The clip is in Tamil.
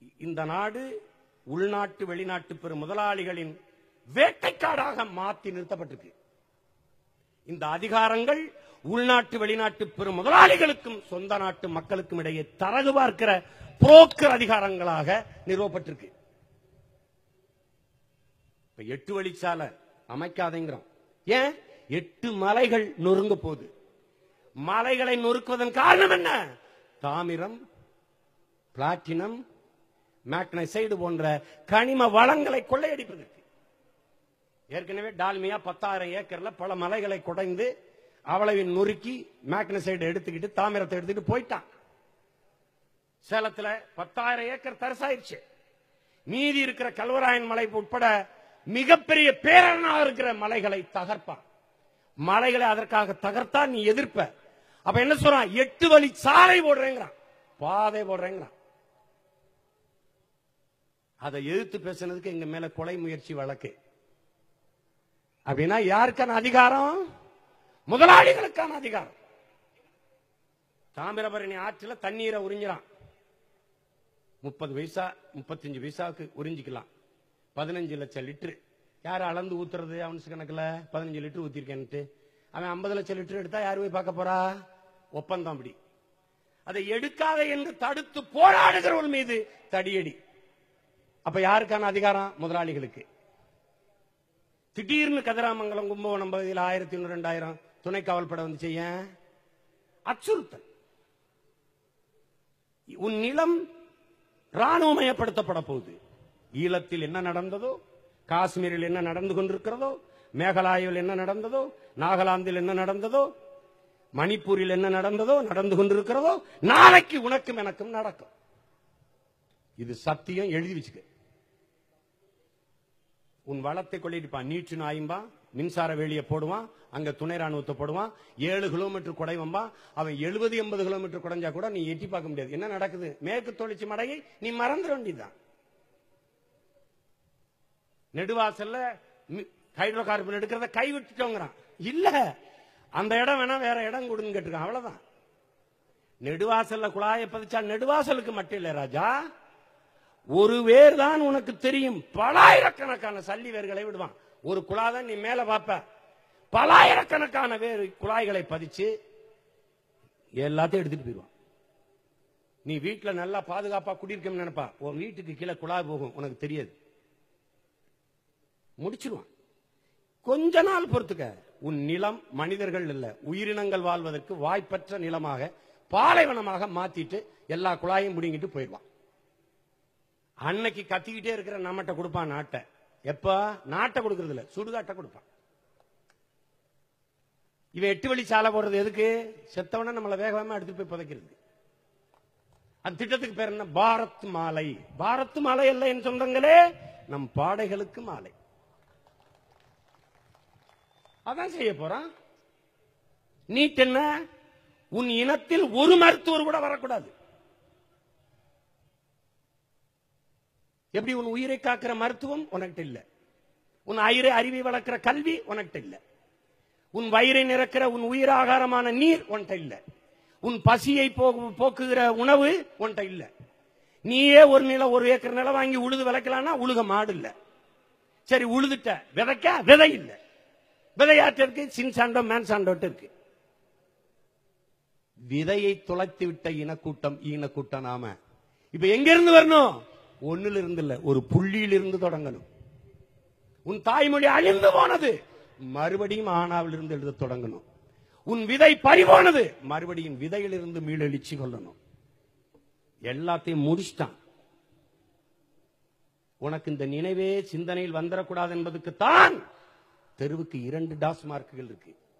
இந்த நாடு உள்நாட்டு வெளிநாட்டு பெரும் முதலாளிகளின் வேட்டைக்காடாக மாற்றி நிறுத்தப்பட்டிருக்கு இந்த அதிகாரங்கள் உள்நாட்டு வெளிநாட்டு பெரும் முதலாளிகளுக்கும் சொந்த நாட்டு மக்களுக்கும் இடையே தரகு பார்க்கிற புரோக்கர் அதிகாரங்களாக நிறுவப்பட்டிருக்கு இப்ப எட்டு வழிச்சாலை அமைக்காதேங்கிறோம் ஏன் எட்டு மலைகள் நொறுங்க போகுது மலைகளை நொறுக்குவதன் காரணம் என்ன தாமிரம் பிளாட்டினம் மேக்னைசைடு போன்ற கனிம வளங்களை கொள்ளையடிப்பதற்கு ஏற்கனவே டால்மியா பத்தாயிரம் ஏக்கர்ல பல மலைகளை குடைந்து அவ்வளவு நொறுக்கி மேக்னசைடு எடுத்துக்கிட்டு தாமிரத்தை எடுத்துக்கிட்டு போயிட்டான் சேலத்துல பத்தாயிரம் ஏக்கர் தரிசாயிருச்சு மீதி இருக்கிற கல்வராயன் மலை உட்பட மிகப்பெரிய பேரனாக இருக்கிற மலைகளை தகர்ப்பான் மலைகளை அதற்காக தகர்த்தா நீ எதிர்ப்ப அப்ப என்ன சொல்றான் எட்டு வழி சாலை போடுறேங்கிறான் பாதை போடுறேங்கிறான் அதை எதிர்த்து பேசுனதுக்கு எங்க மேல கொலை முயற்சி வழக்கு அப்படின்னா யாருக்கான அதிகாரம் முதலாளிகளுக்கான அதிகாரம் தாமிரபரணி ஆற்றுல தண்ணீரை உறிஞ்சிறான் முப்பது பைசா முப்பத்தஞ்சு பைசாவுக்கு உறிஞ்சிக்கலாம் பதினஞ்சு லட்சம் லிட்டரு யார் அளந்து ஊத்துறது அவனுக்கு கணக்குல பதினஞ்சு லிட்டர் ஊத்திருக்கேன்ட்டு அவன் ஐம்பது லட்சம் லிட்டர் எடுத்தா யார் போய் பார்க்க போறா ஒப்பந்தம் அப்படி அதை எடுக்காத என்று தடுத்து போராடுகிறவர்கள் மீது தடியடி அப்ப யாருக்கான அதிகாரம் முதலாளிகளுக்கு திடீர்னு கதிராமங்கலம் கும்பகோணம் பகுதியில் ஆயிரத்தி ஒன்று ரெண்டாயிரம் துணை காவல்படை வந்து செய்ய அச்சுறுத்தல் உன் நிலம் ராணுவமயப்படுத்தப்பட போகுது ஈழத்தில் என்ன நடந்ததோ காஷ்மீரில் என்ன நடந்து கொண்டிருக்கிறதோ மேகாலயாவில் என்ன நடந்ததோ நாகாலாந்தில் என்ன நடந்ததோ மணிப்பூரில் என்ன நடந்ததோ நடந்து கொண்டிருக்கிறதோ நாளைக்கு உனக்கும் எனக்கும் நடக்கும் இது சத்தியம் எழுதி வச்சுக்க உன் வளத்தை கொள்ளிருப்பான் நீச்சு நாயும்பா மின்சார வேலியை போடுவான் அங்க துணை ராணுவத்தை போடுவான் ஏழு கிலோமீட்டர் குடைவம்பா அவன் எழுபது எண்பது கிலோமீட்டர் குடைஞ்சா கூட நீ எட்டி பார்க்க முடியாது என்ன நடக்குது மேற்கு தொழிற்சி மடையை நீ மறந்துட வேண்டியதுதான் நெடுவாசல்ல ஹைட்ரோ கார்பன் எடுக்கிறத கை விட்டுட்டோங்கிறான் இல்ல அந்த இடம் வேணா வேற இடம் கொடுன்னு கேட்டிருக்கான் அவ்வளவுதான் நெடுவாசல்ல குழாயை பதிச்சா நெடுவாசலுக்கு மட்டும் இல்ல ராஜா ஒரு வேர் தான் உனக்கு தெரியும் பலாயிரக்கணக்கான சல்லி வேர்களை விடுவான் ஒரு குழாதான் நீ மேல பார்ப்ப பலாயிரக்கணக்கான வேர் குழாய்களை பதிச்சு எல்லாத்தையும் எடுத்துட்டு போயிடுவான் நீ வீட்டுல நல்லா பாதுகாப்பா குடியிருக்கணும்னு நினைப்பா உன் வீட்டுக்கு கீழே குழாய் போகும் உனக்கு தெரியாது முடிச்சிருவான் கொஞ்ச நாள் பொறுத்துக்க உன் நிலம் மனிதர்கள் இல்ல உயிரினங்கள் வாழ்வதற்கு வாய்ப்பற்ற நிலமாக பாலைவனமாக மாத்திட்டு எல்லா குழாயும் பிடிங்கிட்டு போயிடுவான் அன்னைக்கு கத்திக்கிட்டே இருக்கிற நம்மகிட்ட கொடுப்பான் நாட்டை எப்ப நாட்டை கொடுக்கறது இல்ல சுடுகாட்டை கொடுப்பான் இவன் எட்டு வழி சாலை போடுறது எதுக்கு செத்தவன நம்மளை வேகமா எடுத்துட்டு போய் புதைக்கிறது அந்த திட்டத்துக்கு பேர் என்ன பாரத் மாலை பாரத் மாலை அல்ல என் சொந்தங்களே நம் பாடைகளுக்கு மாலை அதான் செய்ய போறான் நீட் என்ன உன் இனத்தில் ஒரு மருத்துவர் கூட வரக்கூடாது எப்படி உன் உயிரை காக்கிற மருத்துவம் உனக்கிட்ட இல்ல உன் ஐரை அறிவை வளர்க்கிற கல்வி உனக்கிட்ட இல்ல உன் வயிறை நிரக்கிற உன் உயிர் ஆகாரமான நீர் உன்கிட்ட இல்ல உன் பசியை போக்கு- போக்குகிற உணவு உன்கிட்ட இல்ல நீயே ஒரு நிலம் ஒரு ஏக்கர் நிலம் வாங்கி உழுது விளைக்கலாம்னா உழுக மாடு இல்ல சரி உழுதுட்ட விதைக்க விதை இல்ல விதையாட்டு இருக்கு சின் சாண்டோ மேன் சாண்டோட்டு இருக்கு விதையை துளைத்து விட்ட இனக்கூட்டம் ஈனக்கூட்டம் நாம இப்ப எங்க இருந்து வரணும் ஒண்ணுல இருந்து இல்ல ஒரு புள்ளியில இருந்து தொடங்கணும் உன் தாய்மொழி அழிந்து போனது மறுபடியும் ஆனாவில் இருந்து எழுத தொடங்கணும் உன் விதை பறிபோனது மறுபடியும் விதையிலிருந்து மீளெழுச்சி கொள்ளணும் எல்லாத்தையும் முடிச்சிட்டான் உனக்கு இந்த நினைவே சிந்தனையில் வந்துடக்கூடாது என்பதுக்கு தான் தெருவுக்கு இரண்டு டாஸ் மார்க்குகள் இருக்கு